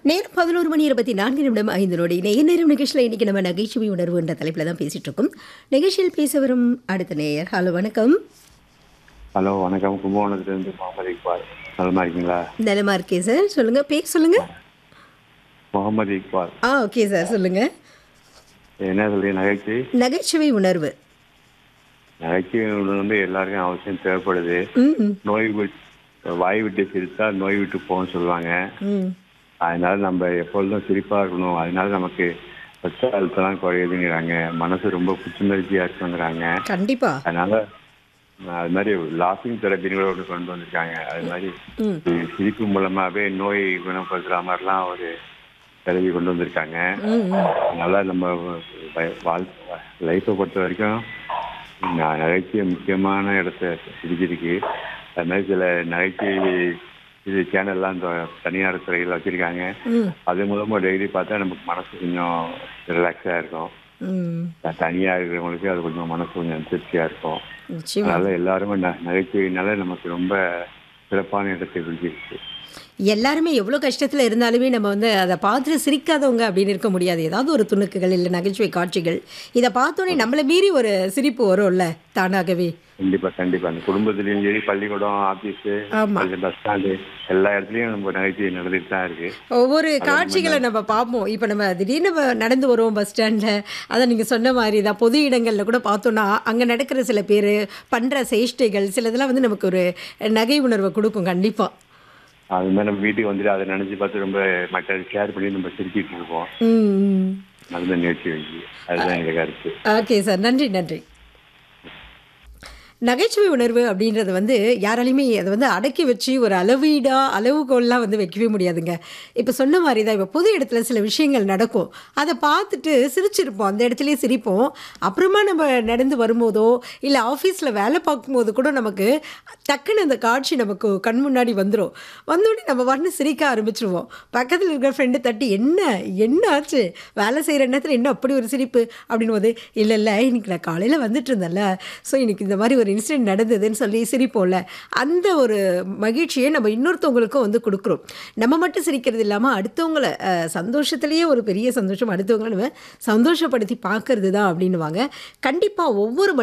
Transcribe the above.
நேரம் பதினோரு மணி இருபத்தி நான்கு நிமிடம் ஐந்து நொடி நேய நேரம் நிகழ்ச்சியில் இன்னைக்கு நம்ம நகைச்சுவை உணர்வு என்ற தலைப்பில் தான் பேசிட்டு இருக்கோம் நிகழ்ச்சியில் பேச வரும் அடுத்த நேயர் ஹலோ வணக்கம் ஹலோ வணக்கம் கும்பகோணத்துலேருந்து முகமது இக்பால் நலமா இருக்கீங்களா நலமா இருக்கே சார் சொல்லுங்க பேர் சொல்லுங்க முகமது இக்பால் ஆ ஓகே சார் சொல்லுங்க என்ன சொல்றீங்க நகைச்சுவை நகைச்சுவை உணர்வு நகைச்சுவை வந்து எல்லாருக்கும் அவசியம் தேவைப்படுது ம் ம், நோய் விட்டு வாய் விட்டு சிரித்தா நோய் விட்டு போகும்னு சொல்லுவாங்க ம் அதனால நம்ம எப்பொழுதும் சிரிப்பா இருக்கணும் அதனால நமக்கு ரத்த அழுத்தம்லாம் குறையுதுங்கிறாங்க மனசு ரொம்ப புத்துணர்ச்சியா இருக்குங்கிறாங்க கண்டிப்பா அதனால அஹ், அது மாதிரி லாஃபிங் தெரப்பின்னு கூட ஒன்று கொண்டு வந்திருக்காங்க அது மாதிரி ம் சி- சிரிப்பு மூலமாவே நோய் குணப்படுத்துற மாதிரிலாம் ஒரு தெரப்பி கொண்டு வந்திருக்காங்க ம் ம். அதனால நம்ம வ- வாழ் லைஃப்பை பொறுத்த வரைக்கும் ந- நகைச்சுவை முக்கியமான இடத்த பிடிச்சிருக்கு அது மாதிரி சில நகைச்சுவை இது சேனல்லாம் இந்த தனியார் துறையில் வச்சுருக்காங்க ம் அது மூலமாக டெய்லி பார்த்தா நமக்கு மனசு கொஞ்சம் ரிலாக்ஸாக இருக்கும் ம் த- தனியா இருக்கிறவங்களுக்கு அது கொஞ்சம் மனசு கொஞ்சம் திருப்தியாக இருக்கும் நிச்சயமா அதனால எல்லாருமே ந நகைச்சுவையினால நமக்கு ரொம்ப சிறப்பான இடத்தை பிடிச்சிருக்கு எல்லாருமே எவ்வளோ கஷ்டத்தில் இருந்தாலுமே நம்ம வந்து அதை பார்த்துட்டு சிரிக்காதவங்க அப்படின்னு இருக்க முடியாது ஏதாவது ஒரு துணுக்குகள் இல்லை நகைச்சுவை காட்சிகள் இதை பார்த்தோன்னே நம்மளை மீறி ஒரு சிரிப்பு வரும்ல தானாகவே கண்டிப்பா கண்டிப்பா அந்த குடும்பத்திலயும் சரி பள்ளிக்கூடம் ஆபீஸ் ஆமா. பஸ் ஸ்டாண்டு எல்லா இடத்துலயும் நம்ம நகைச்சுவை நடந்துட்டு தான் இருக்கு ஒவ்வொரு காட்சிகளை நம்ம பார்ப்போம் இப்போ நம்ம திடீர்னு நம்ம நடந்து வருவோம் பஸ் ஸ்டாண்டில் அதை நீங்கள் சொன்ன மாதிரி தான் பொது இடங்களில் கூட பார்த்தோன்னா அங்கே நடக்கிற சில பேர் பண்ணுற சேஷ்டைகள் சில இதெல்லாம் வந்து நமக்கு ஒரு நகை உணர்வை கொடுக்கும் கண்டிப்பாக அது மாதிரி நம்ம வீட்டுக்கு வந்துட்டு அதை நினைச்சு பார்த்து ரொம்ப மற்ற ஷேர் பண்ணி நம்ம சிரிச்சிட்டு இருப்போம் ம் நல்ல நிகழ்ச்சி வைக்கி அதுதான் எனக்கு கருத்து ஓகே சார் நன்றி நன்றி நகைச்சுவை உணர்வு அப்படின்றது வந்து யாராலையுமே அதை வந்து அடக்கி வச்சு ஒரு அளவீடா அளவுகோல்லாம் வந்து வைக்கவே முடியாதுங்க இப்போ சொன்ன மாதிரி தான் இப்போ பொது இடத்துல சில விஷயங்கள் நடக்கும் அதை பார்த்துட்டு சிரிச்சிருப்போம் அந்த இடத்துலயே சிரிப்போம் அப்புறமா நம்ம நடந்து வரும்போதோ இல்லை ஆஃபீஸில் வேலை பார்க்கும்போது கூட நமக்கு டக்குன்னு அந்த காட்சி நமக்கு கண் முன்னாடி வந்துடும் வந்தோடனே நம்ம வரணும் சிரிக்க ஆரம்பிச்சிருவோம் பக்கத்தில் இருக்கிற ஃப்ரெண்டு தட்டி என்ன என்ன ஆச்சு வேலை செய்கிற நேரத்தில் என்ன அப்படி ஒரு சிரிப்பு அப்படின் போது இல்லை இல்லை இன்னைக்கு நான் காலையில் வந்துட்டு இருந்தேன்ல ஸோ இன்னைக்கு இந்த மாதிரி ஒரு இன்சிடென்ட் நடந்ததுன்னு சொல்லி சிரிப்போம்ல அந்த ஒரு மகிழ்ச்சியை நம்ம இன்னொருத்தவங்களுக்கும் வந்து கொடுக்குறோம் நம்ம மட்டும் சிரிக்கிறது இல்லாமல் அடுத்தவங்கள அஹ், சந்தோஷத்துலேயே ஒரு பெரிய சந்தோஷம் அடுத்தவங்களை நம்ம சந்தோஷப்படுத்தி பார்க்கறது தான் அப்படின்னுவாங்க கண்டிப்பாக ஒவ்வொரு